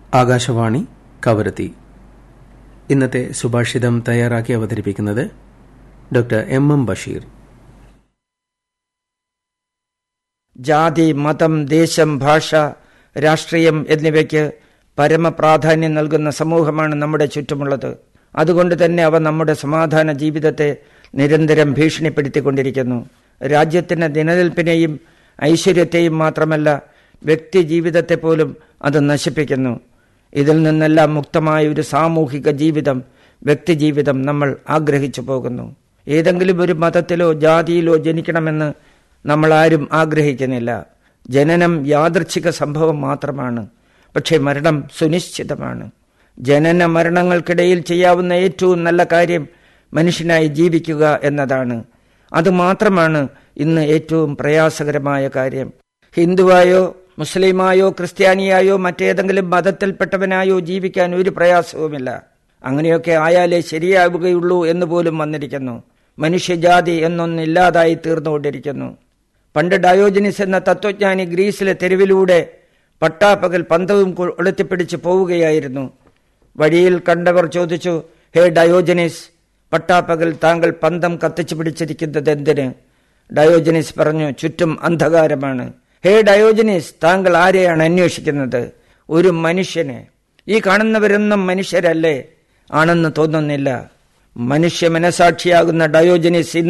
ആകാശവാണി കവരത്തി ഇന്നത്തെ സുഭാഷിതം തയ്യാറാക്കി അവതരിപ്പിക്കുന്നത് ഡോക്ടർ എം എം ബഷീർ ജാതി മതം ദേശം ഭാഷ രാഷ്ട്രീയം എന്നിവയ്ക്ക് പരമപ്രാധാന്യം നൽകുന്ന സമൂഹമാണ് നമ്മുടെ ചുറ്റുമുള്ളത് അതുകൊണ്ട് തന്നെ അവ നമ്മുടെ സമാധാന ജീവിതത്തെ നിരന്തരം ഭീഷണിപ്പെടുത്തിക്കൊണ്ടിരിക്കുന്നു രാജ്യത്തിന്റെ നിലനിൽപ്പിനെയും ഐശ്വര്യത്തെയും മാത്രമല്ല വ്യക്തി ജീവിതത്തെ പോലും അത് നശിപ്പിക്കുന്നു ഇതിൽ നിന്നെല്ലാം മുക്തമായ ഒരു സാമൂഹിക ജീവിതം വ്യക്തിജീവിതം നമ്മൾ ആഗ്രഹിച്ചു പോകുന്നു ഏതെങ്കിലും ഒരു മതത്തിലോ ജാതിയിലോ ജനിക്കണമെന്ന് നമ്മൾ ആരും ആഗ്രഹിക്കുന്നില്ല ജനനം യാദർച്ഛിക സംഭവം മാത്രമാണ് പക്ഷേ മരണം സുനിശ്ചിതമാണ് ജനന മരണങ്ങൾക്കിടയിൽ ചെയ്യാവുന്ന ഏറ്റവും നല്ല കാര്യം മനുഷ്യനായി ജീവിക്കുക എന്നതാണ് അതുമാത്രമാണ് ഇന്ന് ഏറ്റവും പ്രയാസകരമായ കാര്യം ഹിന്ദുവായോ മുസ്ലിമായോ ക്രിസ്ത്യാനിയായോ മറ്റേതെങ്കിലും മതത്തിൽപ്പെട്ടവനായോ ജീവിക്കാൻ ഒരു പ്രയാസവുമില്ല അങ്ങനെയൊക്കെ ആയാലേ ശരിയാവുകയുള്ളൂ എന്ന് പോലും വന്നിരിക്കുന്നു മനുഷ്യജാതി എന്നൊന്നില്ലാതായി തീർന്നുകൊണ്ടിരിക്കുന്നു പണ്ട് ഡയോജനിസ് എന്ന തത്വജ്ഞാനി ഗ്രീസിലെ തെരുവിലൂടെ പട്ടാപ്പകൽ പന്തവും കൊളുത്തിപ്പിടിച്ച് പോവുകയായിരുന്നു വഴിയിൽ കണ്ടവർ ചോദിച്ചു ഹേ ഡയോജനിസ് പട്ടാപ്പകൽ താങ്കൾ പന്തം കത്തിച്ചു പിടിച്ചിരിക്കുന്നത് എന്തിന് ഡയോജനിസ് പറഞ്ഞു ചുറ്റും അന്ധകാരമാണ് ഹേ ഡയോജനിസ് താങ്കൾ ആരെയാണ് അന്വേഷിക്കുന്നത് ഒരു മനുഷ്യനെ ഈ കാണുന്നവരൊന്നും മനുഷ്യരല്ലേ ആണെന്ന് തോന്നുന്നില്ല മനുഷ്യ മനസാക്ഷിയാകുന്ന ഡയോജനിസ് ഇന്ന്